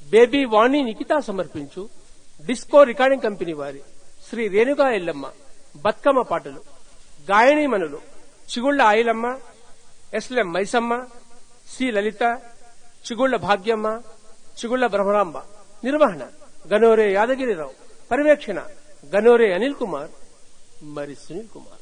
baby వాణి నిఖిత సమర్పించు disco recording company వారి శ్రీ రేణుగా ఎల్లమ్మ బతుకమ్మ పాటలు గాయనీమణులు చిగుళ్ల ఆయిలమ్మ ఎస్లెం మైసమ్మ సి లలిత చిగుళ్ల భాగ్యమ్మ చిగుళ్ల బ్రహ్మరాంబ నిర్వహణ గనోరే యాదగిరిరావు పర్యవేక్షణ గనోరే అనిల్ కుమార్ మరి సునీల్ కుమార్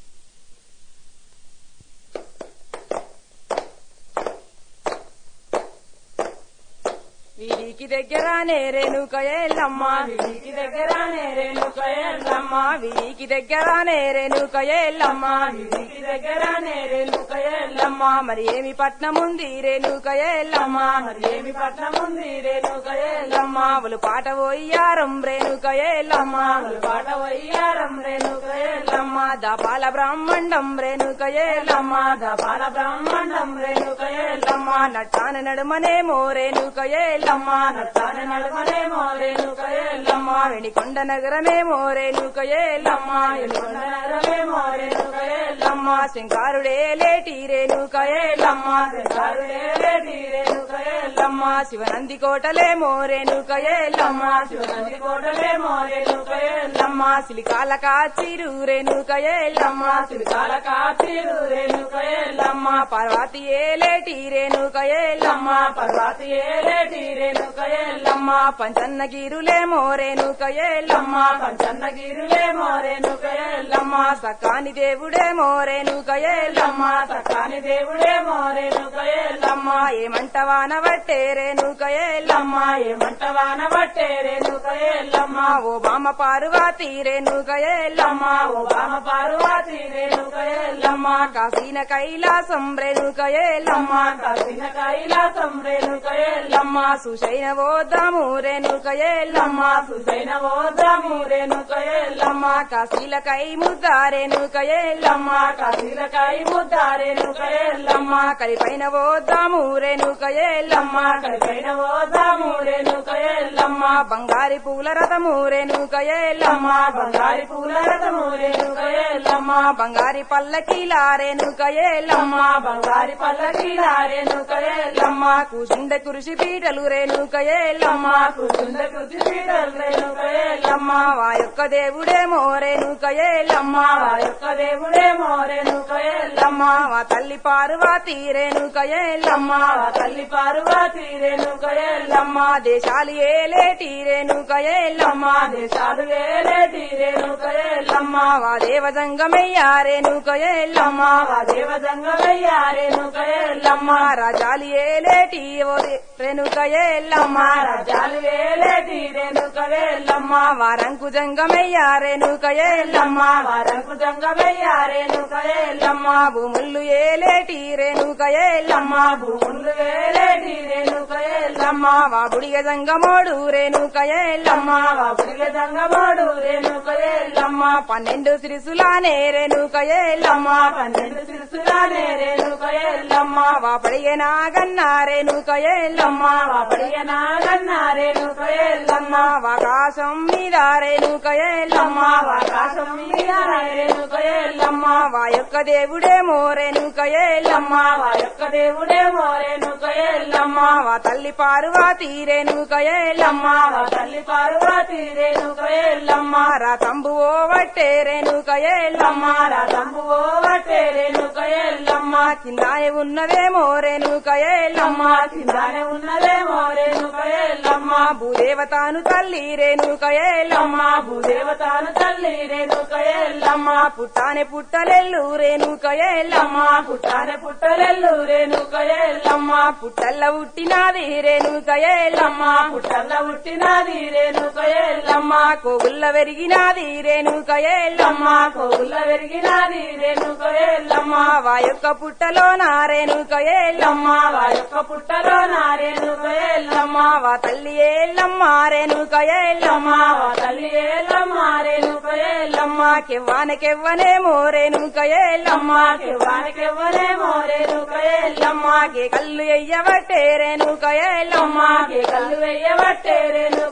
వీరికి దగ్గరానే రేణుక ఎల్లమ్మ వీరికి దగ్గరానే రేణుక ఎల్లమ్మ వీరికి దగ్గరానే రేణుక ఎల్లమ్మ వీరికి దగ్గరానే రేణుక ఎల్లమ్మ మరి ఏమి పట్నం ఉంది రేణుక ఎల్లమ్మ మరి ఏమి పట్నం ఉంది రేణుక ఎల్లమ్మ వాళ్ళు పాట పోయారం రేణుక ఎల్లమ్మ వాళ్ళు పాట పోయారం రేణుక ఎల్లమ్మ దపాల బ్రాహ్మణం రేణుక ఎల్లమ్మ దపాల బ్రాహ్మణం రేణుక ఎల్లమ్మ నట్టాన నడుమనేమో రేణుక ఎల్లమ్మ నట్టాన నడుమనేమో రేణుక ఎల్లమ్మ వెణికొండ నగరమేమో రేణుక ఎల్లమ్మ వెణికొండ నగరమేమో రేణుక ఎల్లమ్మ శంకారుడే లేటి రేణుక ఎల్లమ్మ శంకారుడే లేటి రేణుక ఎల్లమ్మ శివనంది కోటలేమో రేణుక ఎల్లమ్మ శివనంది కోటలేమో రేణుక ఎల్లమ్మ సిలికాల కాచిరు రేణుక ఎల్లమ్మ సిలికాల కాచిరు రేణుక ఎల్లమ్మ పర్వతి ఏలేటి రేణుక ఎల్లమ్మ పర్వతి ఏలేటి రేణుక ఎల్లమ్మ పంచన్న గిరులేమో రేణుక ఎల్లమ్మ పంచన్న గిరులేమో రేణుక ఎల్లమ్మ సకాని దేవుడేమో రేణుక ఎల్లమ్మ సకాని దేవుడేమో రేణుక ఎల్లమ్మ ఏమంటవాన బట్టే రేణుక ఎల్లమ్మ ఏమంటవాన బట్టే రేణుక ఎల్లమ్మ ఓ బామ పార్వతి రేణుక ఎల్లమ్మ ఓ బామ పార్వతి రేణుక ఎల్లమ్మ కాసిన కైలాసం రేణుక ఎల్లమ్మ కాసిన కైలాసం రేణుక ఎల్లమ్మ సుశైన ఓదాము రేణుక ఎల్లమ్మ సుశైన ఓదాము రేణుక ఎల్లమ్మ కాశీల కై ముద్ద రేణుక ఎల్లమ్మ కాశీల కై ముద్ద రేణుక ఎల్లమ్మ కలిపైన ఓదాము రేణుక ఎల్లమ్మ కలిపైన ఓదాము రేణుక ఎల్లమ్మ బంగారి పూల రథము రేణుక ఎల్లమ్మ బంగారి పూల రథము రేణుక ఎల్లమ్మ బంగారి పల్లకీల రేణుక ఎల్లమ్మ బంగారి పల్లకీల రేణుక ఎల్లమ్మ కూసుండ కురిసి పీటలు రేణుక ఎల్లమ్మ కూసుండ కురిసి పీటలు రేణుక ఎల్లమ్మ వా యొక్క దేవుడేమో రేణుక ఎల్లమ్మ వా యొక్క దేవుడేమో రేణుక ఎల్లమ్మ వా తల్లి పార్వతి రేణుక ఎల్లమ్మ వా తల్లి పార్వతి రేణుక ఎల్లమ్మ దేశాలు ఏలేటి రేణుక ఎల్లమ్మ దేశాలు ఏలేటి రేణుక ఎల్లమ్మ వా దేవజంగమయ్యా రేణుక ఎల్లమ్మ వా దేవజంగమయ్యా రేణుక ఎల్లమ్మ రాజాలు ఏలేటి ఓ రే- రేణుక ఎల్లమ్మ రాజాలు ఏలేటి రేణుక ఎల్లమ్మ వారంకు జంగమయ్యా రేణుక ఎల్లమ్మ వారంకు జంగమయ్యా రేణుక ఎల్లమ్మ భూములు ఏలేటి రేణుక ఎల్లమ్మ భూములు ఏలేటి రేణుక ఎల్లమ్మ వా బుడిగ జంగమోడు రేణుక ఎల్లమ్మ వా బుడిగ జంగమోడు రేణుక ఎల్లమ్మ పన్నెండు సిరిసులానే రేణుక ఎల్లమ్మ పన్నెండు సిరిసులానే రేణుక ఎల్లమ్మ వా పడిగ నాగన్న రేణుక ఎల్లమ్మ వా పడిగ నాగన్న రేణుక ఎల్లమ్మ ఆకాశం మీద రేణుక ఎల్లమ్మ ఆకాశం మీద రేణుక ఎల్లమ్మ వా యొక్క దేవుడేమో రేణుక ఎల్లమ్మ వా యొక్క దేవుడేమో రేణుక ఎల్లమ్మ వా తల్లి పార్వతి రేణుక ఎల్లమ్మ వా తల్లి పార్వతి రేణుక ఎల్లమ్మ రా తంబువో వట్టే రేణుక ఎల్లమ్మ రా తంబువో వట్టే రేణుక ఎల్లమ్మ కిందానే ఉన్నదేమో రేణుక ఎల్లమ్మ కిందానే ఉన్నదేమో రేణుక ఎల్లమ్మ భూదేవతాను తల్లి రేణుక ఎల్లమ్మ భూదేవతాను తల్లి రేణుక ఎల్లమ్మ పుట్టానే పుట్టలెల్లు రేణుక ఎల్లమ్మ పుట్టానే పుట్టలెల్లు రేణుక ఎల్లమ్మ పుట్టల్ల పుట్టినాది రేణుక ఎల్లమ్మ పుట్టల్ల పుట్టినాది రేణుక ఎల్లమ్మ కోగుల్ల వెరిగినాది రేణుక ఎల్లమ్మ కోగుల్ల వెరిగినాది రేణుక ఎల్లమ్మ వా యొక్క పుట్టలో నా రేణుక ఎల్లమ్మ వా యొక్క పుట్టలో నా రేణుక ఎల్లమ్మ వా తల్లి ఏల్లమ్మ రేణుక ఎల్లమ్మ వా తల్లి ఏల్లమ్మ రేణుక ఎల్లమ్మ కెవ్వానకెవ్వనేమో రేణుక ఎల్లమ్మ కెవ్వానకెవ్వనేమో రేణుక ఎల్లమ్మ కే కళ్ళు ఎయ్యబట్టే రేణుక ఎల్లమ్మ కే కళ్ళు ఎయ్యబట్టే రేణుక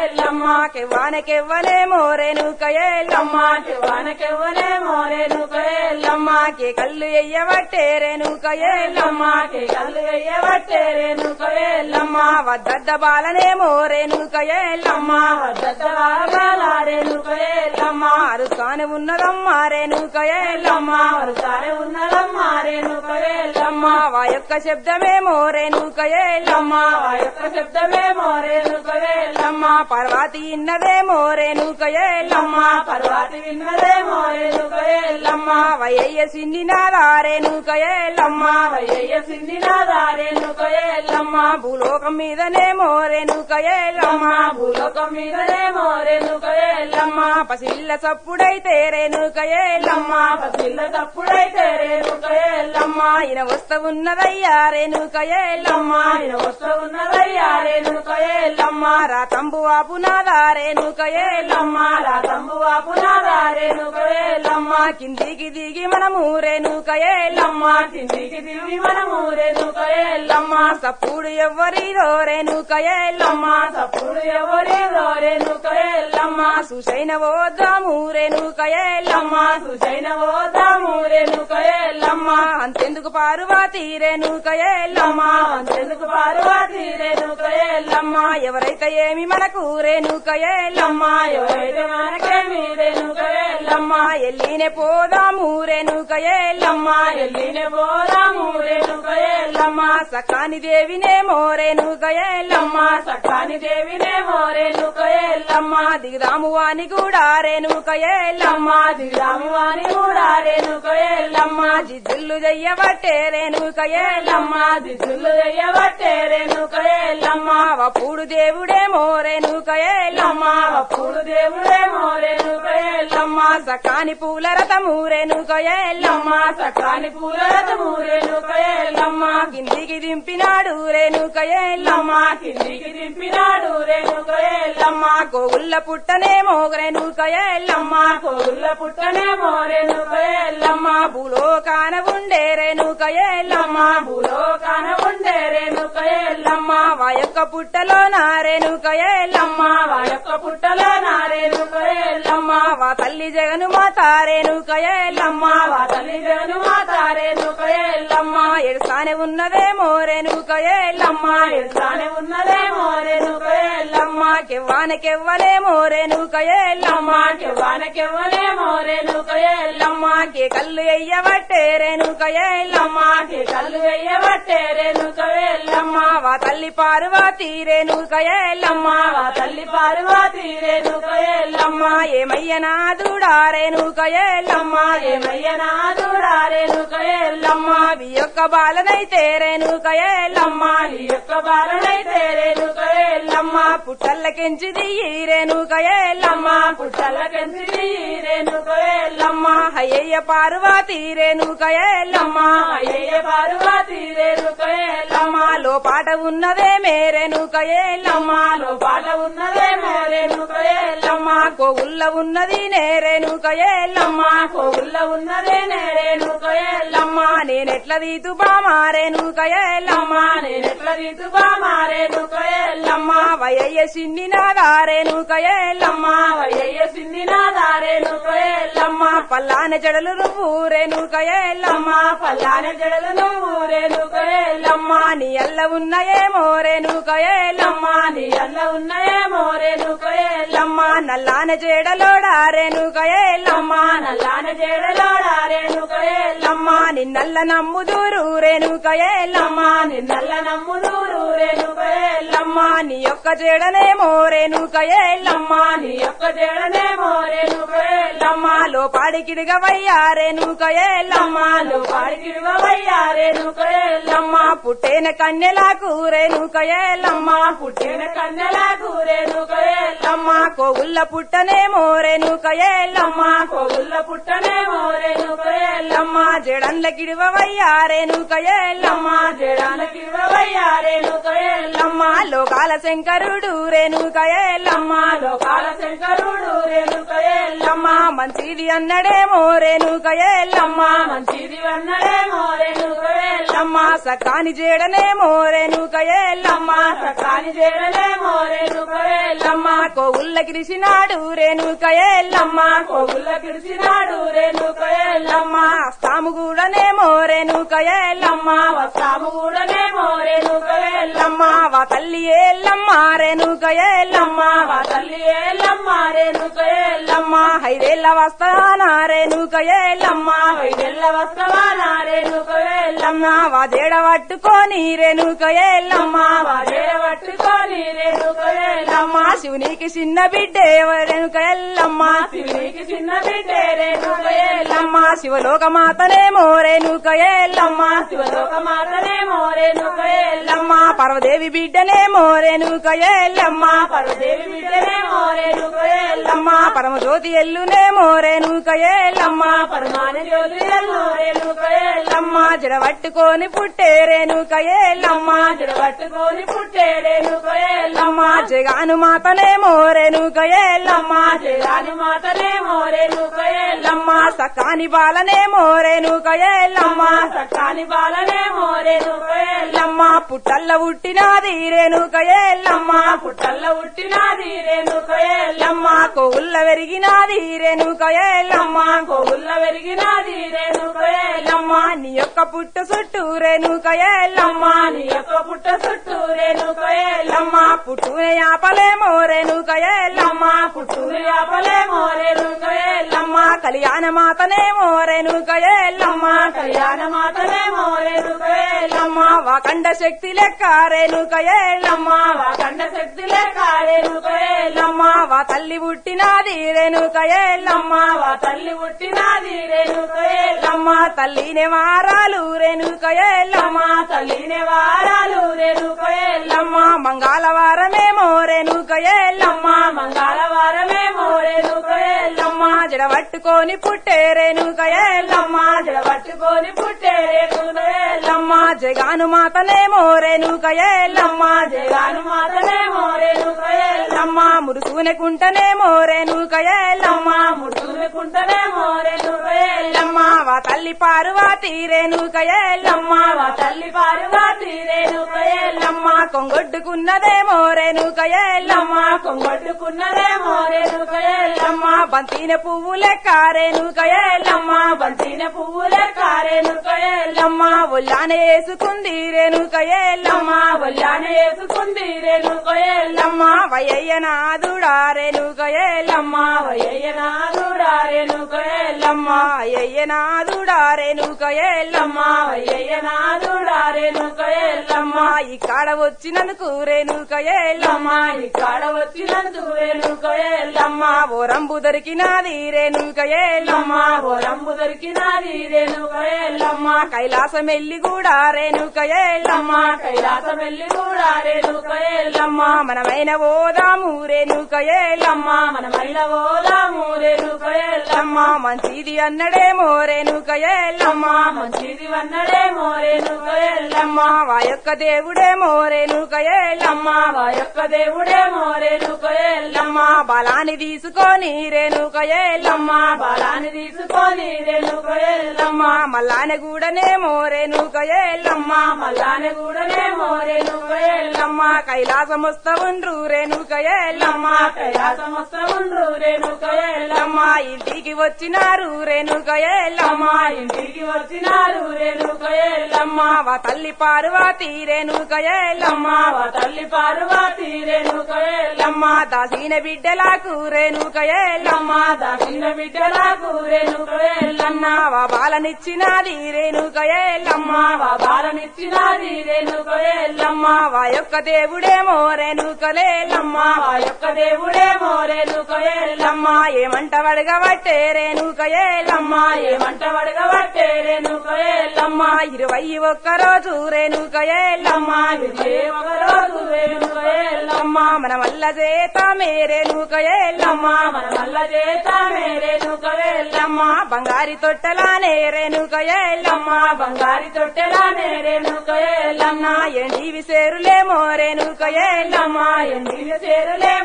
ఎల్లమ్మ కెవ్వానకెవ్వనే మోరేనుక ఎల్లమ్మ కెవ్వానకెవ్వనే మోరేనుక ఎల్లమ్మ కే కళ్ళు ఎయ్యబట్టే రేణుక ఎల్లమ్మ కే కళ్ళు ఎయ్యబట్టే రేణుక ఎల్లమ్మ వద్దద్ద బాలనే మోరేనుక ఎల్లమ్మ వద్దద్ద బాలారేనుక ఎల్లమ్మ అరుసానే ఉన్నదమ్మ రేణుక ఎల్లమ్మ అరుసానే ఉన్నదమ్మ రేణుక ఎల్లమ్మ వా యొక్క శబ్దమే మోరేనుక ఎల్లమ్మ వా యొక్క శబ్దమే మోరేనుక ఎల్లమ్మ పర్వాతి ఇన్నదే మోరేనుక ఎల్లమ్మ పర్వాతి విన్నదే మోరేనుక ఎల్లమ్మ వయ్య సిండినాదారేనుక ఎల్లమ్మ వయ్య సిండినాదారేనుక ఎల్లమ్మ భూలోకం మీదనే మోరేనుక ఎల్లమ్మ భూలోకం మీదనే మోరేనుక ఎల్లమ్మ పసిల్ల సప్పుడైతే రేణుక ఎల్లమ్మ పసిల్ల సప్పుడైతే రేణుక ఎల్లమ్మ ఈయన వస్త ఉన్నదయ్యా రేణుక ఎల్లమ్మ ఈయన వస్త ఉన్నదయ్యా రేణుక ఎల్లమ్మ రా తంబు ఆపునాదా రేణుక ఎల్లమ్మ రా తంబు ఆపునాదా రేణుక ఎల్లమ్మ కిందికి దిగి మనము రేణుక ఎల్లమ్మ కిందికి దిగి మనము రేణుక ఎల్లమ్మ సప్పుడు ఎవ్వరిదో రేణుక ఎల్లమ్మ సప్పుడు ఎవరిదో రేణుక ఎల్లమ్మ సుసైన ఓదాము రేణుక ఎల్లమ్మ సుసైన ఓదాము రేణుక ఎల్లమ్మ అంతెందుకు పార్వతి రేణుక ఎల్లమ్మ అంతెందుకు పార్వతి రేణుక ఎల్లమ్మ ఎవరైతే ఏమి మనకు రేణుక ఎల్లమ్మ ఎవరైతే మనకేమి రేణుక ఎల్లమ్మ ఎల్లినే పోదాము రేణుక ఎల్లమ్మ ఎల్లినే పోదాము రేణుక ఎల్లమ్మ సకాని దేవినే మోరేణుక ఎల్లమ్మ సకాని దేవినే మోరేణుక ఎల్లమ్మ దిగుదాము వాని కూడా రేణుక ఎల్లమ్మ దిగుదాము వాని కూడా రేణుక ఎల్లమ్మ జిజ్జులు చెయ్యబట్టే రేణుక ఎల్లమ్మ జిజ్జులు చెయ్యబట్టే రేణుక ఎల్లమ్మ వప్పుడు దేవుడే మోరేణుక ఎల్లమ్మ వప్పుడు దేవుడే మోరేణుక ఎల్లమ్మ సకాని పూల రథము రేణుక ఎల్లమ్మ సకాని పూల రథము రేణుక ఎల్లమ్మ కిందికి దింపినాడు రేణుక ఎల్లమ్మ కిందికి దింపినాడు రేణుక ఎల్లమ్మ కోగుల్ల పుట్టనే మోగరేణుక ఎల్లమ్మ కోగుల్ల పుట్టనే మోరేణుక ఎల్లమ్మ భూలోకాన ఉండే రేణుక ఎల్లమ్మ భూలోకాన ఉండే రేణుక ఎల్లమ్మ వాయొక్క పుట్టలో నారేణుక ఎల్లమ్మ వాయొక్క పుట్టలో నారేణుక ఎల్లమ్మ వా తల్లి జగను మాత రేణుక ఎల్లమ్మ వా తల్లి జగను మాత రేణుక ఎల్లమ్మ ఎడసానే ఉన్నదే మోరేణుక ఎల్లమ్మ ఎడసానే ఉన్నదే మోరేణుక ఎల్లమ్మ కెవ్వాన కెవ్వలే మోరేణుక ఎల్లమ్మ కెవ్వాన కెవ్వలే మోరేణుక ఎల్లమ్మ కే కళ్ళు ఎయ్యబట్టే రేణుక ఎల్లమ్మ కే కళ్ళు ఎయ్యబట్టే రేణుక ఎల్లమ్మ వా తల్లి పార్వతి రేణుక ఎల్లమ్మ వా తల్లి పార్వతి రేణుక ఎల్లమ్మ ఏమయ్య నాదుడా రేణుక ఎల్లమ్మ ఏమయ్య నాదుడా రేణుక ఎల్లమ్మ వి యొక్క బాలనైతే రేణుక ఎల్లమ్మ వి యొక్క బాలనైతే రేణుక ఎల్లమ్మ పుట్టల్లకెంచి దియ్యి రేణుక ఎల్లమ్మ పుట్టల్లకెంచి దియ్యి రేణుక ఎల్లమ్మ అయ్యయ్య పార్వతి రేణుక ఎల్లమ్మ అయ్యయ్య పార్వతి రేణుక ఎల్లమ్మ లో పాట ఉన్నదే మేరేణుక ఎల్లమ్మ లో పాట ఉన్నదే మేరేణుక ఎల్లమ్మ కోగుల్ల ఉన్నది నేరేణుక ఎల్లమ్మ కోగుల్ల ఉన్నదే నేరేణుక ఎల్లమ్మ నేనెట్ల తీతు బామారేణుక ఎల్లమ్మ నేనెట్ల తీతు బామారేణుక ఎల్లమ్మ వయ్య సిన్నినాదారేణుక ఎల్లమ్మ వయ్య సిన్నినాదారేణుక ఎల్లమ్మ పల్లాన జడలు నువ్వు రేణుక ఎల్లమ్మ పల్లాన జడలు నువ్వు రేణుక ఎల్లమ్మ నీ అల్ల ఉన్నయేమో రేణుక ఎల్లమ్మ నీ అల్ల ఉన్నయేమో రేణుక ఎల్లమ్మ నల్లాన జడలోడా రేణుక ఎల్లమ్మ నల్లాన జడలోడా రేణుక ఎల్లమ్మ నిన్నల్ల నమ్ముదూరు రేణుక ఎల్లమ్మ నిన్నల్ల నమ్ముదూరు రేణుక ఎల్లమ్మ నీ యొక్క జడనేమో రేణుక ఎల్లమ్మ నీ యొక్క జడనేమో రేణుక ఎల్లమ్మ లోపాడికిడిగవయ్యా రేణుక ఎల్లమ్మ లోపాడికిడిగవయ్యా రేణుక ఎల్లమ్మ పుట్టేన కన్నెలకు రేణుక ఎల్లమ్మ పుట్టేన కన్నెలకు రేణుక ఎల్లమ్మ కోగుల్ల పుట్టనేమో రేణుక ఎల్లమ్మ కోగుల్ల పుట్టనేమో రేణుక ఎల్లమ్మ జడంల కిడివవయ్యా రేణుక ఎల్లమ్మ జడాల కిడివవయ్యా రేణుక ఎల్లమ్మ లోకాల శంకరుడు రేణుక ఎల్లమ్మ లోకాల శంకరుడు రేణుక ఎల్లమ్మ మంచిది అన్నడేమో రేణుక ఎల్లమ్మ మంచిది అన్నడేమో రేణుక ఎల్లమ్మ సకాని జేడనేమో రేణుక ఎల్లమ్మ సకాని జేడనేమో రేణుక ఎల్లమ్మ కోవుల్ల గిరిసినాడు రేణుక ఎల్లమ్మ కోవుల్ల గిరిసినాడు రేణుక ఎల్లమ్మ వస్తాము కూడానేమో రేణుక ఎల్లమ్మ వస్తాము కూడానేమో రేణుక ఎల్లమ్మ వా తల్లి ఎల్లమ్మ రేణుక ఎల్లమ్మ వా తల్లి ఎల్లమ్మ రేణుక ఎల్లమ్మ ఐదేళ్ల వస్తానా రేణుక ఎల్లమ్మ ఐదేళ్ల వస్తానా రేణుక ఎల్లమ్మ వా జేడ పట్టుకొని రేణుక ఎల్లమ్మ వా జేడ పట్టుకొని రేణుక ఎల్లమ్మ శివునికి చిన్న బిడ్డే రేణుక ఎల్లమ్మ శివునికి చిన్న బిడ్డే రేణుక ఎల్లమ్మ శివలోక మాతనేమో రేణుక ఎల్లమ్మ శివలోక మాతనేమో రేణుక ఎల్లమ్మ పర్వదేవి బిడ్డనేమో రేణుక ఎల్లమ్మ పర్వదేవి బిడ్డనేమో రేణుక ఎల్లమ్మ పరమజ్యోతి ఎల్లునేమో రేణుక ఎల్లమ్మ పరమాన జ్యోతి ఎల్లు రేణుక ఎల్లమ్మ జడబట్టుకొని పుట్టే రేణుక ఎల్లమ్మ జడబట్టుకొని పుట్టే రేణుక ఎల్లమ్మ జగాను మాతనేమో రేణుక ఎల్లమ్మ జగాను మాతనేమో రేణుక ఎల్లమ్మ సకాని బాలనేమో రేణుక ఎల్లమ్మ సకాని బాలనేమో రేణుక ఎల్లమ్మ పుట్టల్ల పుట్టినాది రేణుక ఎల్లమ్మ పుట్టల్ల పుట్టినాది రేణుక ఎల్లమ్మ కోవుల్ల వెరిగినాది రేణుక ఎల్లమ్మ కోవుల్ల వెరిగినాది రేణుక ఎల్లమ్మ నీ యొక్క పుట్ట చుట్టూ రేణుక ఎల్లమ్మ నీ యొక్క పుట్ట చుట్టూ రేణుక ఎల్లమ్మ పుట్టునే ఆపలేమో రేణుక ఎల్లమ్మ పుట్టునే ఆపలేమో రేణుక ఎల్లమ్మ కళ్యాణ మాతనేమో రేణుక ఎల్లమ్మ కళ్యాణ మాతనేమో రేణుక ఎల్లమ్మ వాకండ శక్తి లెక్క రేణుక ఎల్లమ్మ వాకండ శక్తి లెక్క రేణుక ఎల్లమ్మ వా తల్లి పుట్టినాది రేణుక ఎల్లమ్మ వా తల్లి పుట్టినాది రేణుక ఎల్లమ్మ తల్లినే వారాలు రేణుక ఎల్లమ్మ తల్లినే వారాలు రేణుక ఎల్లమ్మ మంగళవారమేమో రేణుక ఎల్లమ్మ మంగళవారమేమో రేణుక ఎల్లమ్మ జడ పట్టుకొని పుట్టే రేణుక ఎల్లమ్మ జడ పట్టుకొని పుట్టే రేణుక ఎల్లమ్మ జగాను మాతనేమో రేణుక ఎల్లమ్మ జగాను మాతనేమో రేణుక ఎల్లమ్మ మురుసునే కుంటనేమో రేణుక ఎల్లమ్మ మురుసునే కుంటనేమో రేణుక ఎల్లమ్మ వా తల్లి పార్వతి రేణుక ఎల్లమ్మ వా తల్లి పార్వతి రేణుక ఎల్లమ్మ కొంగొడ్డుకున్నదేమో రేణుక ఎల్లమ్మ కొంగొడ్డుకున్నదేమో రేణుక ఎల్లమ్మ బంతిన పువ్వు లెక్క రేణుక ఎల్లమ్మ బంతిన పువ్వు లెక్క రేణుక ఎల్లమ్మ ఒల్లానే వేసుకుంది రేణుక ఎల్లమ్మ ఒల్లానే వేసుకుంది రేణుక ఎల్లమ్మ వయ్య నాదుడా రేణుక ఎల్లమ్మ వయ్య నాదుడా రేణుక ఎల్లమ్మ అయ్య నాదుడా రేణుక ఎల్లమ్మ అయ్య నాదుడా రేణుక ఎల్లమ్మ ఇక్కడ వచ్చినందుకు రేణుక ఎల్లమ్మ ఇక్కడ వచ్చినందుకు రేణుక ఎల్లమ్మ ఓరంబు దొరికినాది రేణుక ఎల్లమ్మ ఓరంబు దొరికినాది రేణుక ఎల్లమ్మ కైలాసం ఎల్లి కూడా రేణుక ఎల్లమ్మ కైలాసం ఎల్లి కూడా రేణుక ఎల్లమ్మ మనమైన ఓదాము రేణుక ఎల్లమ్మ మనమైన ఓదాము రేణుక ఎల్లమ్మ మంచిది అన్నడేమో రేణుక ఎల్లమ్మ మంచిది అన్నడేమో రేణుక ఎల్లమ్మ వా యొక్క దేవుడేమో రేణుక ఎల్లమ్మ వా యొక్క దేవుడేమో రేణుక ఎల్లమ్మ బలాన్ని తీసుకొని రేణుక ఎల్లమ్మ బలాన్ని తీసుకొని రేణుక ఎల్లమ్మ మల్లానే గూడనేమో రేణుక ఎల్లమ్మ మల్లానే గూడనేమో రేణుక ఎల్లమ్మ కైలాసం వస్తవుండ్రు రేణుక ఎల్లమ్మ కైలాసం వస్తవుండ్రు రేణుక ఎల్లమ్మ ఇంటికి వచ్చినారు రేణుక ఎల్లమ్మ ఇంటికి వచ్చినారు రేణుక ఎల్లమ్మ వా తల్లి పార్వతి రేణుక ఎల్లమ్మ వా తల్లి పార్వతి రేణుక ఎల్లమ్మ దాసిన బిడ్డలకు రేణుక ఎల్లమ్మ దాసిన బిడ్డలకు రేణుక ఎల్లమ్మ వా బాలనిచ్చినది రేణుక ఎల్లమ్మ వా బాలనిచ్చినది రేణుక ఎల్లమ్మ వా యొక్క దేవుడేమో రేణుక లేలమ్మ వా యొక్క దేవుడేమో రేణుక ఎల్లమ్మ ఏమంట వడగబట్టే రేణుక ఎల్లమ్మ ఏమంట వడగబట్టే రేణుక ఎల్లమ్మ ఇరవై ఒక్క రోజు రేణుక ఎల్లమ్మ ఇరవై ఒక రోజు రేణుక ఎల్లమ్మ మన వల్ల చేతామే రేణుక ఎల్లమ్మ మన వల్ల చేతామే రేణుక ఎల్లమ్మ బంగారి తొట్టెలానే రేణుక ఎల్లమ్మ బంగారి తొట్టెలానే రేణుక ఎల్లమ్మ ఎండివి సేరులేమో రేణుక ఎల్లమ్మ ఎండివి సేరులేమో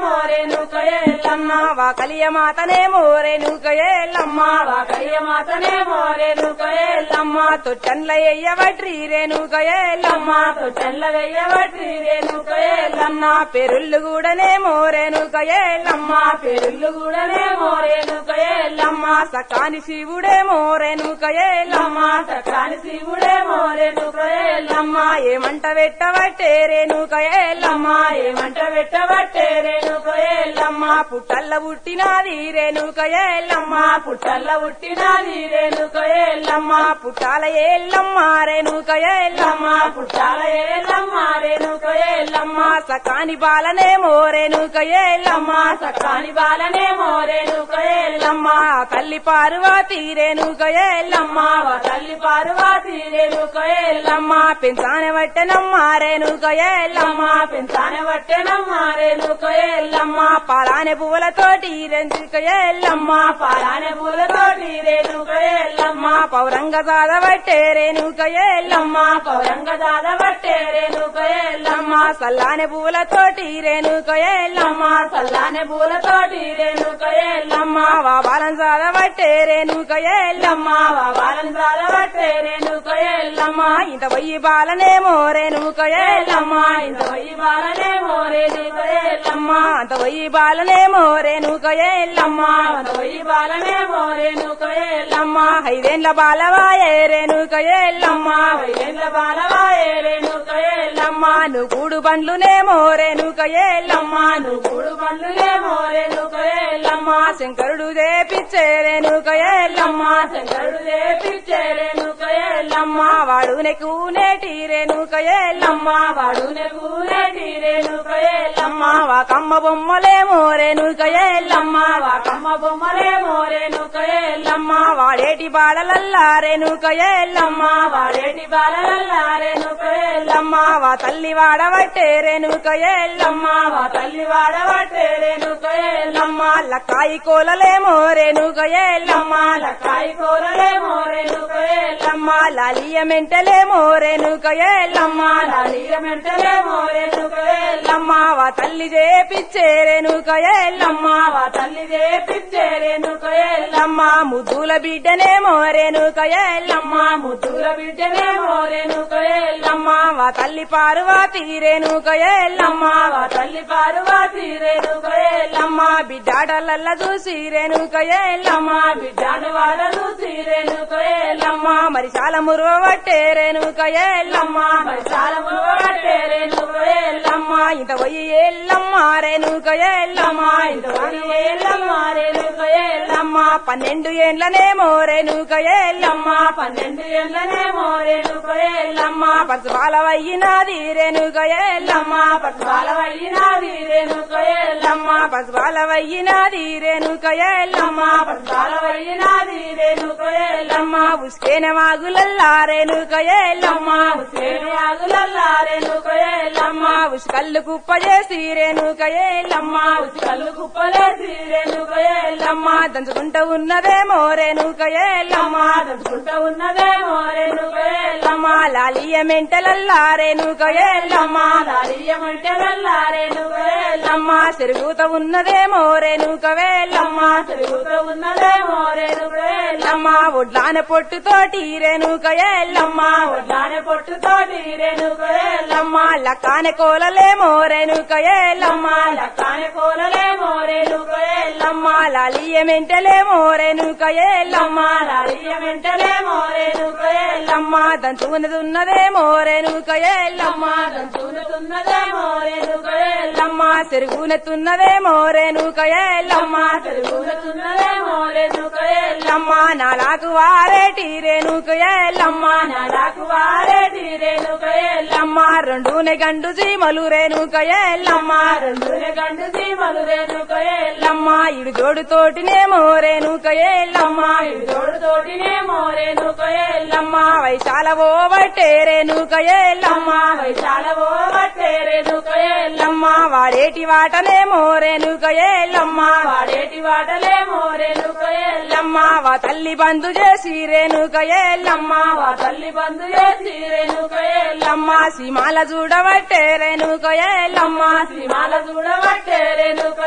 మోరేనుక ఎల్లమ్మ వా కలియమాతనే మోరేనుక ఎల్లమ్మ వా కలియమాతనే మోరేనుక ఎల్లమ్మ తొట్టన్ల ఎయ్యవట్రి రేణుక ఎల్లమ్మ తొట్టన్ల వెయ్యవట్రి రేణుక ఎల్లమ్మ పెరుళ్ళు కూడానే మోరేనుక ఎల్లమ్మ పెరుళ్ళు కూడానే మోరేనుక ఎల్లమ్మ సకాని శివుడే మోరేనుక ఎల్లమ్మ సకాని శివుడే మోరేనుక ఎల్లమ్మ ఏమంట పెట్టవట్టే రేణుక ఎల్లమ్మ ఏమంట పెట్టవట్టే రేణుక ఎల్లమ్మ పుట్టల్ల పుట్టినాది రేణుక ఎల్లమ్మ పుట్టల్ల పుట్టినాది రేణుక ఎల్లమ్మ పుట్టాల ఎల్లమ్మ రేణుక ఎల్లమ్మ పుట్టాల ఎల్లమ్మ రేణుక ఎల్లమ్మ సకాని బాలనే మోరేనుక ఎల్లమ్మ సకాని బాలనే మోరేనుక ఎల్లమ్మ తల్లి పార్వతి రేణుక ఎల్లమ్మ తల్లి పార్వతి రేణుక ఎల్లమ్మ పెంచాన వట్టెనమ్మ రేణుక ఎల్లమ్మ పెంచాన వట్టెనమ్మ రేణుక ఎల్లమ్మ పాలానే పువ్వులతోటి రేణుక ఎల్లమ్మ పాలానే పువ్వులతోటి రేణుక ఎల్లమ్మ పౌరంగ సాదవట్టే రేణుక ఎల్లమ్మ పౌరంగ సాదవట్టే రేణుక ఎల్లమ్మ సల్లానే పువ్వులతోటి రేణుక ఎల్లమ్మ సల్లానే పువ్వులతోటి రేణుక ఎల్లమ్మ వా బాలం సాదవట్టే రేణుక ఎల్లమ్మ వా బాలం సాదవట్టే రేణుక ఎల్లమ్మ ఇంత వయ్యి బాలనేమో రేణుక ఎల్లమ్మ ఇంత వయ్యి బాలనేమో రేణుక ఎల్లమ్మ అంత వయ్యి బాలనేమో రేణుక ఎల్లమ్మ అంత వయ్యి బాలనేమో రేణుక ఎల్లమ్మ ఐదేండ్ల బాలవాయే రేణుక ఎల్లమ్మ ఐదేండ్ల బాలవాయే రేణుక ఎల్లమ్మ నువ్వు కూడు బండ్లునేమో రేణుక ఎల్లమ్మ నువ్వు కూడు బండ్లునేమో రేణుక ఎల్లమ్మ శంకరుడు దేపిచ్చే రేణుక ఎల్లమ్మ శంకరుడు దేపిచ్చే రేణుక ఎల్లమ్మ వాడు నెకు నేటి రేణుక ఎల్లమ్మ వాడు నెకు నేటి రేణుక ఎల్లమ్మ వాకమ్మ బొమ్మలేమో రేణుక ఎల్లమ్మ వాకమ్మ బొమ్మలేమో రేణుక ఎల్లమ్మ వాడేటి బాలలల్లా రేణుక ఎల్లమ్మ వాడేటి బాలలల్లా రేణుక ఎల్లమ్మ వా తల్లి వాడవట్టే రేణుక ఎల్లమ్మ వా తల్లి వాడవట్టే రేణుక ఎల్లమ్మ లక్కాయి కోలలేమో రేణుక ఎల్లమ్మ లక్కాయి కోలలేమో రేణుక ఎల్లమ్మ లాలియ మెంటలేమో రేణుక ఎల్లమ్మ లాలియ మెంటలేమో రేణుక ఎల్లమ్మ వా తల్లి చేపిచ్చే రేణుక ఎల్లమ్మ వా తల్లి చేపిచ్చే రేణుక ఎల్లమ్మ ముద్దుల బిడ్డనేమో రేణుక ఎల్లమ్మ ముద్దుల బిడ్డనేమో రేణుక ఎల్లమ్మ వా తల్లి పార్వతి రేణుక ఎల్లమ్మ వా తల్లి పార్వతి రేణుక ఎల్లమ్మ బిడ్డాడలల్ల చూసి రేణుక ఎల్లమ్మ బిడ్డాడు వాళ్ళ చూసి రేణుక ఎల్లమ్మ మరి చాలా మురువబట్టే రేణుక ఎల్లమ్మ మరి చాలా మురువబట్టే రేణుక ఎల్లమ్మ ఇంత పోయి ఎల్లమ్మ రేణుక ఎల్లమ్మ ఇంత పోయి ఎల్లమ్మ రేణుక ఎల్లమ్మ పన్నెండు ఏండ్లనేమో రేణుక ఎల్లమ్మ పన్నెండు ఏండ్లనేమో రేణుక ఎల్లమ్మ పసుపాల వయ్యినాది రేణుక ఎల్లమ్మ పసుపాల వయ్యినాది రేణుక ఎల్లమ్మ పసుపాల వయ్యినాది రేణుక ఎల్లమ్మ పసుపాల వయ్యినాది రేణుక ఎల్లమ్మ ఉస్కేన వాగులల్లా రేణుక ఎల్లమ్మ ఉస్కేన వాగులల్లా రేణుక ఎల్లమ్మ ఉస్కల్లు కుప్ప చేసి రేణుక ఎల్లమ్మ ఉస్కల్లు కుప్పలేసి రేణుక ఎల్లమ్మ దంచుకుంట ఉన్నదేమో రేణుక ఎల్లమ్మ దంచుకుంట ఉన్నదేమో రేణుక ఎల్లమ్మ లాలియ మెంటలల్లా రేణుక ఎల్లమ్మ లాలియ మెంటలల్లా రేణుక ఎల్లమ్మ చెరుగుత ఉన్నదేమో రేణుక వేల్లమ్మ చెరుగుత ఉన్నదేమో రేణుక ఎల్లమ్మ ఒడ్లాన పొట్టుతోటి రేణుక ఎల్లమ్మ ఒడ్లాన పొట్టుతోటి రేణుక ఎల్లమ్మ లక్కాన కోలలేమో రేణుక ఎల్లమ్మ లక్కాన కోలలేమో రేణుక ఎల్లమ్మ లాలియ మెంటలేమో రేణుక ఎల్లమ్మ లాలియ మెంటలేమో రేణుక ఎల్లమ్మ దంచున్నదున్నదేమో రేణుక ఎల్లమ్మ దంచున్నదున్నదేమో రేణుక ఎల్లమ్మ చెరుగునెత్తున్నదేమో రేణుక ఎల్లమ్మ చెరుగునెత్తున్నదేమో రేణుక ఎల్లమ్మ నాలాకు వారేటి రేణుక ఎల్లమ్మ నాలాకు వారేటి రేణుక ఎల్లమ్మ రెండునే గండు చీమలు రేణుక ఎల్లమ్మ రెండునే గండు చీమలు రేణుక ఎల్లమ్మ ఇడు జోడు తోటినేమో రేణుక ఎల్లమ్మ ఇడు జోడు తోటినేమో రేణుక ఎల్లమ్మ వైశాల ఓవట్టే రేణుక ఎల్లమ్మ వైశాల ఓవట్టే రేణుక ఎల్లమ్మ వాడేటి వాటనేమో రేణుక ఎల్లమ్మ వాడేటి వాటలేమో రేణుక ఎల్లమ్మ వా తల్లి బంధు చేసి రేణుక ఎల్లమ్మ వా తల్లి బంధు చేసి రేణుక ఎల్లమ్మ సీమాల చూడవట్టే రేణుక ఎల్లమ్మ సీమాల చూడవట్టే రేణుక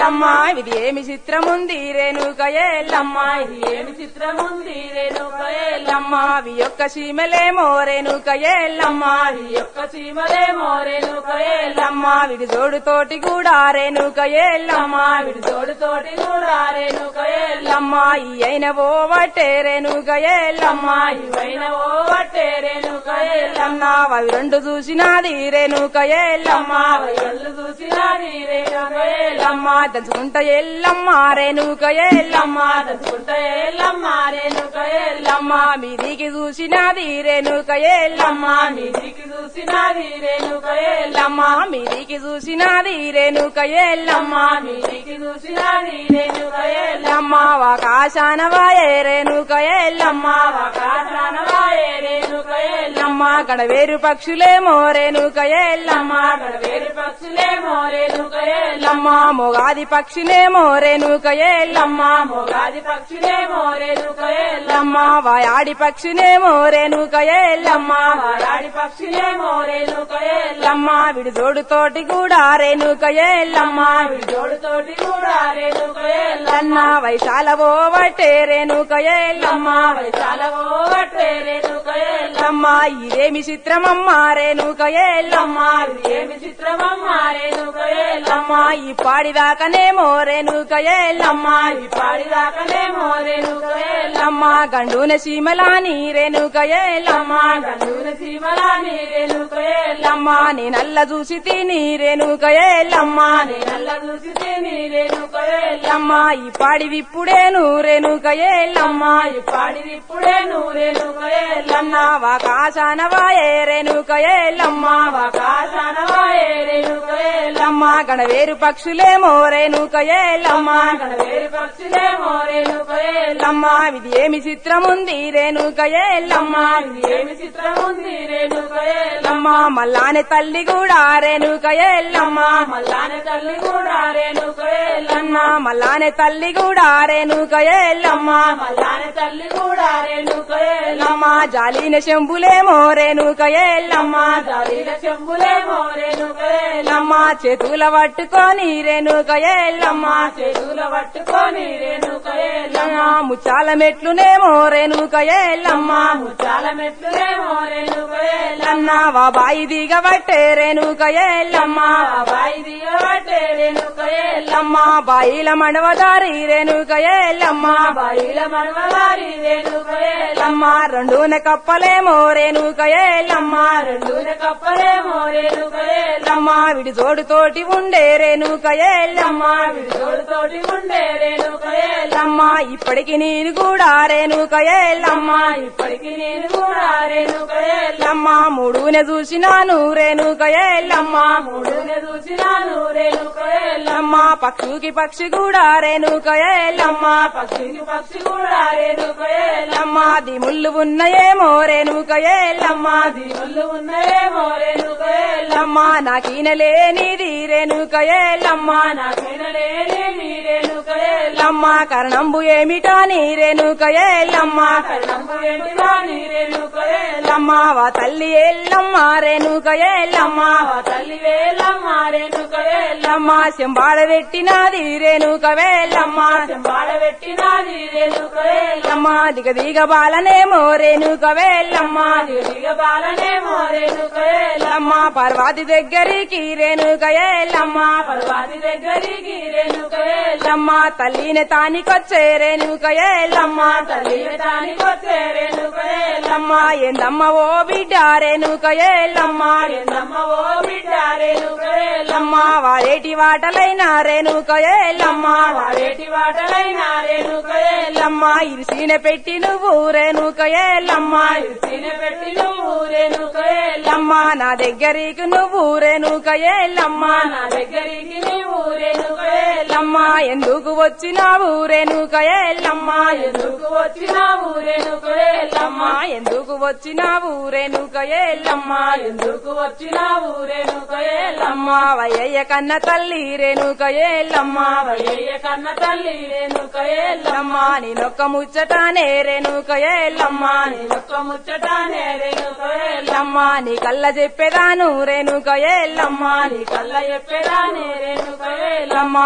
ఎల్లమ్మ ఇది ఏమి చిత్రముంది రేణుక ఎల్లమ్మ ఇది ఏమి చిత్రముంది రేణుక ఎల్లమ్మ అవి యొక్క సీమలేమో రేణుక ఎల్లమ్మ ఈ యొక్క చీమలేమో రేణుక ఎల్లమ్మ విడి జోడుతోటి కూడా రేణుక ఎల్లమ్మ విడి తోటి కూడా రేణుక ఎల్లమ్మ ఈ అయిన ఓవటే రేణుక ఎల్లమ్మ ఇవైన ఓ వట్టే రేణుక ఎల్లమ్మ అవి రెండు చూసినాది రేణుక ఎల్లమ్మ కళ్ళు చూసినది రేణుక ఎల్లమ్మ దంచుకుంట ఎల్లమ్మ రేణుక ఎల్లమ్మ దసుకుంట ఎల్లమ్మ రేణుక ఎల్లమ్మ మీదికి చూసినాది రేణుక ఎల్లమ్మ మీదికి చూసినది రేణుక ఎల్లమ్మ మీదికి చూసినాది రేణుక ఎల్లమ్మ మీదికి చూసినది రేణుక ఎల్లమ్మ ఆకాశాన వాయే రేణుక ఎల్లమ్మ కారణవాయే రేణుక ఎల్లమ్మ గడవేరు పక్షులేమో రేణుక ఎల్లమ్మ వేరు పక్షులేమో రేణుక ఎల్లమ్మ మొగాది పక్షినేమో రేణుక ఎల్లమ్మ మొగాది పక్షులేమో రేణుక ఎల్లమ్మ వాయాడి పక్షినేమో రేణుక ఎల్లమ్మ వారాడి పక్షులేమో రేణుక ఎల్లమ్మ విడి జోడుతోటి కూడా రేణుక ఎల్లమ్మ జోడుతోటి కూడా రేణుక ఎల్లన్న వైశాల ఓవటే రేణుక ఎల్లమ్మ చాలా ఓవట్టే రేణుక ఎల్లమ్మ ఇదేమి చిత్రమమ్మ రేణుక ఎల్లమ్మ ఏమి చిత్రమమ్మ రేణుక ఎల్లమ్మ ఈ పాడిదాకనేమో రేణుక ఎల్లమ్మ ఈ పాడిదాకనేమో రేణుక ఎల్లమ్మ గండున సీమలాని రేణుక ఎల్లమ్మ గండూర సీమలాని రేణుక ఎల్లమ్మ నేనల్ల చూసి తిని రేణుక ఎల్లమ్మ నల్ల చూసి తిని రేణుక ఎల్లమ్మ ఈ పాడి విప్పుడేను రేణుక ఎల్లమ్మ ఈ పాడిది ఇప్పుడే నువ్వు రేణుక ఎల్లన్న వాకాశాన వాయే రేణుక ఎల్లమ్మ కాసనవాయే రేణుక ఎల్లమ్మ గణవేరు పక్షులేమో రేణుక ఎల్లమ్మ వేరు పక్షులేమో రేణుక ఎల్లమ్మ ఇది ఏమి చిత్రముంది రేణుక ఎల్లమ్మ ఏమి చిత్రముంది రేణుక ఎల్లమ్మ మల్లాని తల్లి కూడా రేణుక ఎల్లమ్మ మల్లాని తల్లి కూడా రేణుక ఎల్లన్న మల్లాని తల్లి కూడా రేణుక ఎల్లమ్మ మల్లాని తల్లి కూడా రేణుక ఎల్లమ్మ జాలిన శంభులేమో రేణుక ఎల్లమ్మ జాలీల చెంబులేమో రేణుక ఎల్లమ్మ చేతుల పట్టుకొని రేణుక ఎల్లమ్మ చేతుల పట్టుకొని రేణుక ఎల్లమ్మ ముచ్చాల మెట్లునేమో రేణుక ఎల్లమ్మ చాలా మెట్లులేమో రేణుక ఎల్లన్న వా బాయి దిగబట్టే రేణుక ఎల్లమ్మ బాయి దిగబట్టే రేణుక ఎల్లమ్మ బాయిల మడవదారి రేణుక ఎల్లమ్మ బాయిల మనవలారి రేణుక ఎల్లమ్మ రెండున కప్పలేమో రేణుక ఎల్లమ్మ రెండున కప్పలేమో రేణుక ఎల్లమ్మ విడి జోడుతోటి ఉండే రేణుక ఎల్లమ్మ తోటి ఉండే రేణుక ఎల్లమ్మ ఇప్పటికి నేను కూడా రేణుక ఎల్లమ్మ ఇప్పటికి నేను కూడా రేణుక ఎల్లమ్మ మూడునే చూసినాను రేణుక ఎల్లమ్మ మూడునే చూసినాను రేణుక ఎల్లమ్మ పక్షుకి పక్షి కూడా రేణుక ఎల్లమ్మ పక్షికి పక్షి కూడా రేణుక ఎల్లమ్మ దిముళ్ళు ఉన్నాయేమో రేణుక ఎల్లమ్మ దీవులు ఉన్నాయేమో రేణుక ఎల్లమ్మ నాకీనలేనిది రేణుక ఎల్లమ్మ నాకేనలేని రేణుక ఎల్లమ్మ కరణంబు ఏమిటా నీ రేణుక ఎల్లమ్మ కర్ణంబు ఏంటిదా నీ రేణుక ఎల్లమ్మ వా తల్లి ఎల్లమ్మ రేణుక ఎల్లమ్మ తల్లి వేలమ్మ రేణుక ఎల్లమ్మ శంబాడ పెట్టినది రేణుక వేల్లమ్మ వాడబెట్టినది రేణుక ఎల్లమ్మ దిగ దిగ బాలనేమో రేణుక వేల్లమ్మ దిగ బాలనేమో రేణుక ఎల్లమ్మ పర్వాతి దగ్గరికి రేణుక ఎల్లమ్మ పర్వాది దగ్గరికి రేణుక ఎల్లమ్మ తల్లిని తానికొచ్చే రేణుక ఎల్లమ్మ తల్లి దానికొచ్చే రేణుక ఎల్లమ్మ ఎందమ్మ ఓ బిడ్డ రేణుక ఎల్లమ్మ ఎందమ్మ ఓ బిడ్డ రేణుక ఎల్లమ్మ వారేటి వాటలైన రేణుక ఎల్లమ్మ వాడేటి వాటలైన రేణుక ఎల్లమ్మ ఇరిసిన పెట్టి నువ్వు రేణుక ఎల్లమ్మ తిన పెట్టి నువ్వు రేణుక ఎల్లమ్మ నా దగ్గరికి నువ్వు రేణుక ఎల్లమ్మ నా దగ్గరికి నీవు రేణుక ఎల్లమ్మ ఎందుకు వచ్చినావు రేణుక ఎల్లమ్మ ఎందుకు వచ్చినావు రేణుక ఎల్లమ్మ ఎందుకు వచ్చినావు రేణుక ఎల్లమ్మ ఎందుకు వచ్చినావు రేణుక ఎల్లమ్మ వయ్యయ్య కన్న తల్లి రేణుక ఎల్లమ్మ వయ్యయ్య కన్న తల్లి రేణుక ఎల్లమ్మ నేనొక్క ముచ్చటానే రేణుక ఎల్లమ్మ నేనొక్క ముచ్చటానే రేణుక ఎల్లమ్మ నీ కళ్ళ చెప్పేదాను రేణుక ఎల్లమ్మ నీ కళ్ళ చెప్పేదానే రేణుక ఎల్లమ్మ నన్నయ్య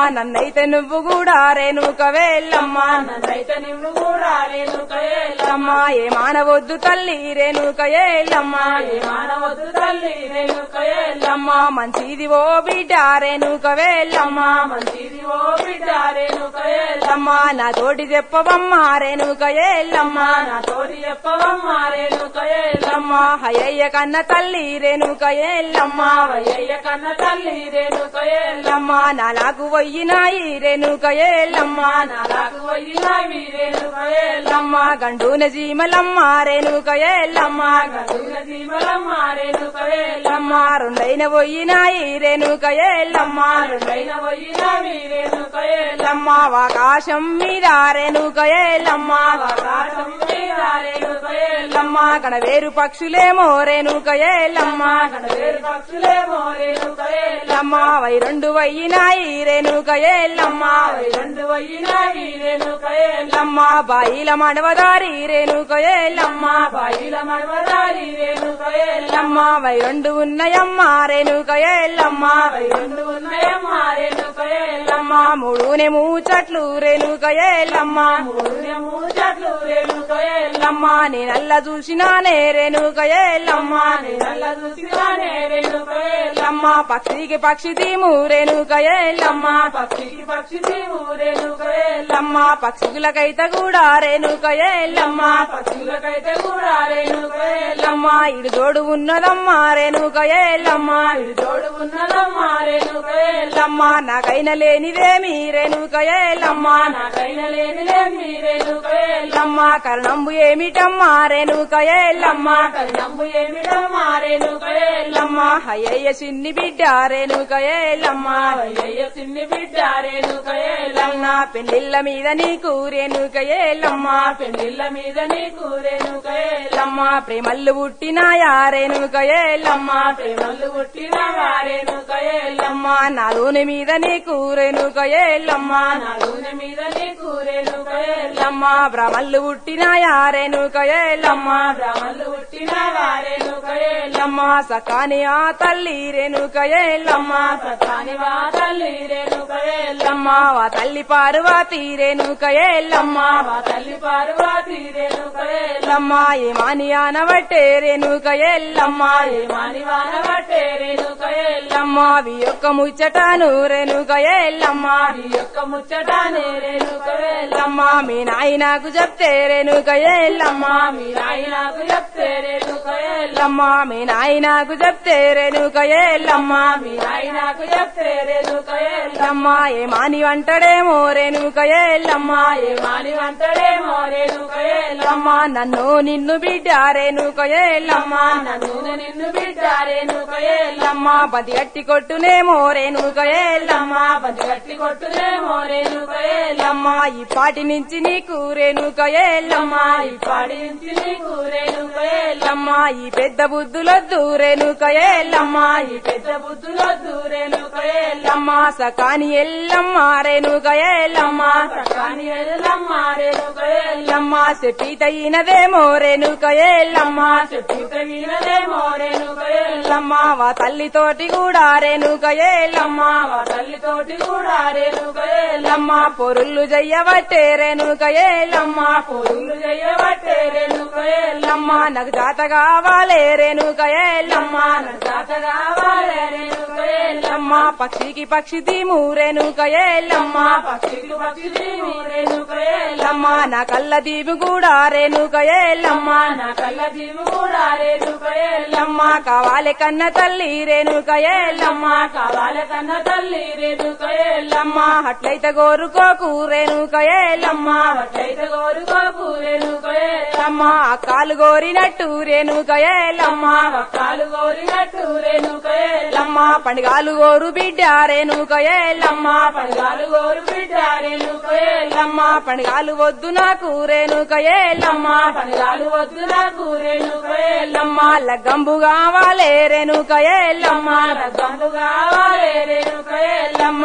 నన్నైతే నువ్వు కూడా రేణుక వెళ్ళమ్మ నన్నైతే నిన్ను కూడా రేణుక ఎల్లమ్మ అమ్మా ఏ మానవద్దు తల్లి రేణుక ఎల్లమ్మ ఏ మానవద్దు తల్లి రేణుక ఎల్లమ్మ ఎల్లమ్మ మంచిది ఓ బిడ్డ రేణుక వెళ్ళమ్మ మంచిది ఓ బిడ్డ రేణుక ఎల్లమ్మ ఎల్లమ్మ నా తోటి చెప్పవమ్మ రేణుక ఎల్లమ్మ నా తోటి చెప్పవమ్మ రేణుక ఎల్లమ్మ ఎల్లమ్మ హయ్య కన్న తల్లి రేణుక ఎల్లమ్మ వయ్యయ్య కన్న తల్లి రేణుక ఎల్లమ్మ ఎల్లమ్మ నాలాగు పోయినాయి రేణుక ఎల్లమ్మ నాలకు వయ్యినావి రేణుక ఎల్లమ్మ ఎల్లమ్మ గండూన జీమలమ్మ రేణుక ఎల్లమ్మ గంగుల జీవలమ్మ రేణుక ఎల్లమ్మ ఎల్లమ్మ రెండైన పోయినాయి రేణుక ఎల్లమ్మ రెండైన వయ్యినావి రేణుక ఎల్లమ్మ ఎల్లమ్మ ఆకాశం మీద రేణుక ఎల్లమ్మ ఆకాశం మీద రేణుక ఎల్లమ్మ ఎల్లమ్మ కడ వేరు పక్షులేమో రేణుక ఎల్లమ్మ వేరు పక్షులేమో రేణుక ఎల్లమ్మ ఎల్లమ్మ వై రెండు వయ్యినాయి రేణుక ఎల్లమ్మ రెండు వయ్యినావి రేణుక ఎల్లమ్మ ఎల్లమ్మ బాయిల మడవదారి రేణుక ఎల్లమ్మ బాయిల మడవదారి రేణుక ఎల్లమ్మ ఎల్లమ్మ వై రెండు ఉన్నాయమ్మ రేణుక ఎల్లమ్మ రెండు ఉన్నాయమ్మ రేణుక ఎల్లమ్మ ఎల్లమ్మ మూడునే మూచట్లు రేణుక ఎల్లమ్మ మూడునే మూచట్లు రేణుక ఎల్లమ్మ ఎల్లమ్మ నేనల్ల చూసినానే రేణుక ఎల్లమ్మ నల్ల చూసినానే రేణుక ఎల్లమ్మ ఎల్లమ్మ పక్షికి పక్షి తీము రేణుక ఎల్లమ్మ పక్షికి పక్షి తీవు రేణుక ఎల్లమ్మ ఎల్లమ్మ పక్షులకైతే కూడా రేణుక ఎల్లమ్మ పక్షులకైతే కూడా రేణుక ఎల్లమ్మ ఎల్లమ్మ ఇడు జోడు ఉన్నదమ్మ రేణుక ఎల్లమ్మ తోడు ఉన్నదమ్మ రేణుక ఎల్లమ్మ ఎల్లమ్మ నాకైన లేనిదేమి రేణుక ఎల్లమ్మ నాకైన లేనిలేమి రేణుక ఎల్లమ్మ ఎల్లమ్మ కరణంబు ఏమిటమ్మా రేణుక ఎల్లమ్మ నమ్ము ఏమిటమ్మ రేణుక ఎల్లమ్మ ఎల్లమ్మ హయ్య చిన్ని బిడ్డ రేణుక ఎల్లమ్మ అయ్యయ్య చిన్ని బిడ్డ రేణుక ఎల్లమ్మ ఎల్లమ్మ పెళ్లిళ్ళ మీద నీకు రేణుక ఎల్లమ్మ పెళ్లిళ్ళ మీద నీకు రేణుక ఎల్లమ్మ ఎల్లమ్మ ప్రేమల్లు పుట్టినాయా రేణుక ఎల్లమ్మ ప్రేమలు పుట్టిన రేణుక ఎల్లమ్మ ఎల్లమ్మ నాలోని మీద నీకు రేణుక ఎల్లమ్మ నా నూనె మీద నీకు రేణుక ఎల్లమ్మ ఎల్లమ్మ భ్రమల్లు పుట్టినాయా రేణుక ఎల్లమ్మ బ్రహ్మలు పుట్టిన రేణుక ఎల్లమ్మ ఎల్లమ్మ సకాని ఆ తల్లి రేణుక ఎల్లమ్మ సతాని వా తల్లి రేణుక ఎల్లమ్మ ఎల్లమ్మ వా తల్లి పార్వతి రేణుక ఎల్లమ్మ మా తల్లి పార్వతి రేణుక ఎల్లమ్మ ఎల్లమ్మ ఏమాని ఆనబట్టే రేణుక ఎల్లమ్మ మాని వాన పట్టే రేణుక ఎల్లమ్మ ఎల్లమ్మ వి యొక్క ముచ్చటాను రేణుక ఎల్లమ్మ ఈ యొక్క ముచ్చటానే రేణుక ఎల్లమ్మ ఎల్లమ్మ మీ నాయనకు చెప్తే రేణుక ఎల్లమ్మ మీ రాయి నాకు చెప్తే రేణుక ఎల్లమ్మ ఎల్లమ్మ మీ నాయనకు చెప్తే రేణుక ఎల్లమ్మ మీ రాయి నాకు చెప్తే రేణుక ఎల్లమ్మ ఎల్లమ్మ ఏమాని వంటడేమో రేణుక ఎల్లమ్మ ఏ మాని వంటడేమో రేణుక ఎల్లమ్మ ఎల్లమ్మ నన్ను నిన్ను బిడ్డ రేణుక ఎల్లమ్మ నన్ను నిన్ను బిడ్డ రేణుక ఎల్లమ్మ ఎల్లమ్మ పది గట్టి కొట్టునేమో రేణుక ఎల్లమ్మ పది గట్టి కొట్టునేమో రేణుక ఎల్లమ్మ ఎల్లమ్మ ఈ పాటి నుంచి నీకు రేణుక ఎల్లమ్మ ఈ పాడించి నీకు రేణుక ఎల్లమ్మ ఎల్లమ్మ ఈ పెద్ద బుద్ధులొద్దు రేణుక ఎల్లమ్మ ఈ పెద్ద బుద్ధులొద్దు రేణుక ఎల్లమ్మ ఎల్లమ్మ సకాని ఎల్లమ్మ రేణుక ఎల్లమ్మ సకాని ఎల్లమ్మ రేణుక ఎల్లమ్మ ఎల్లమ్మ చెప్పితయినదేమో రేణుక ఎల్లమ్మ చెప్పిత వీరదేమో రేణుక ఎల్లమ్మ ఎల్లమ్మ వా తల్లితోటి కూడా రేణుక ఎల్లమ్మ మా తల్లితోటి కూడా రేణుక ఎల్లమ్మ ఎల్లమ్మ పొరుళ్ళు జయ్యబట్టే రేణుక ఎల్లమ్మ పొరులు చేయబట్టే రేణుక ఎల్లమ్మ ఎల్లమ్మ నాకు జాత కావాలే రేణుక ఎల్లమ్మ జాత కావాలే రేణుక ఎల్లమ్మ ఎల్లమ్మ పక్షికి పక్షి తీము రేణుక ఎల్లమ్మ పక్షికి పక్షి దీవు రేణుక ఎల్లమ్మ ఎల్లమ్మ నా కళ్ళ దీపు కూడా రేణుక ఎల్లమ్మ నా కళ్ళ దీవు కూడా రేణుక ఎల్లమ్మ ఎల్లమ్మ కావాలి కన్న తల్లి రేణుక ఎల్లమ్మ కావాలే కన్న తల్లి రేణుక ఎల్లమ్మ ఎల్లమ్మ అట్లయితే కోరుకోకు రేణుక ఎల్లమ్మ అట్లయితే కోరుకోకు రేణుక ఎల్లమ్మ ఎల్లమ్మ అక్కాలు కోరినట్టు రేణుక ఎల్లమ్మ కాలు కోరినట్టు రేణుక ఎల్లమ్మ ఎల్లమ్మ పండుగాలు కోరు బిడ్డ రేణుక ఎల్లమ్మ పడగాలు కోరు బిడ్డ రేణుక ఎల్లమ్మ ఎల్లమ్మ పండుగాలు వద్దు నాకు రేణుక ఎల్లమ్మ పడగాలు వద్దు నాకు రేణుక ఎల్లమ్మ ఎల్లమ్మ లగ్గంబు కావాలే రేణుక ఎల్లమ్మ రగ్గంపు కావాలే రేణుక ఎల్లమ్మ ఎల్లమ్మ వా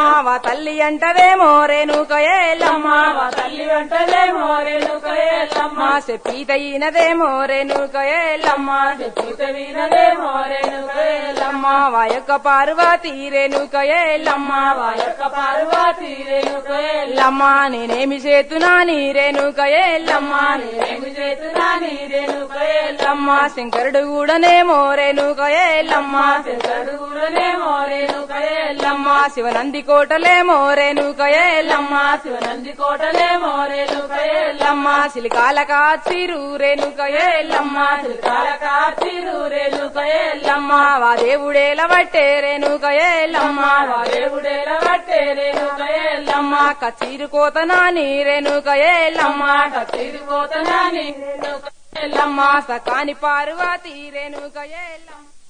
తల్లి అంటదేమో రేణుక ఎల్లమ్మ మా తల్లి వెంటనేమో రేణుక ఎల్లమ్మ మా చెప్పితయినదేమో రేణుక ఎల్లమ్మ పూత వీనదేమో రేణుక ఎల్లమ్మ ఎల్లమ్మ వాయొక్క పార్వతి రేణుక ఎల్లమ్మ మా యొక్క పార్వతి రేణుక ఎల్లమ్మ ఎల్లమ్మ నేనేమి చేతునా నీ రేణుక ఎల్లమ్మ ఏమి చేతున్నా నీ రేణుక ఎల్లమ్మ ఎల్లమ్మ శంకరుడు కూడానేమో రేణుక ఎల్లమ్మ చదువులనేమో రేణుక ఎల్లమ్మ ఎల్లమ్మ శివనంది కోటలేమో రేణుక ఎల్లమ్మ శివనంది కోటలేమో రేణుక ఎల్లమ్మ ఎల్లమ్మ సిలికాల కాచిరు రేణుక ఎల్లమ్మ కాల కార్తీరు రేణుక ఎల్లమ్మ ఎల్లమ్మ వా దేవుడేల బట్టే రేణుక ఎల్లమ్మ దేవుడేల పట్టే రేణుక ఎల్లమ్మ ఎల్లమ్మ కచీరు కోతనాని రేణుక ఎల్లమ్మ తిరిగిపోతున్నా నీ రేణుక ఎల్లమ్మ సకాని పార్వతి రేణుక ఎల్లమ్మ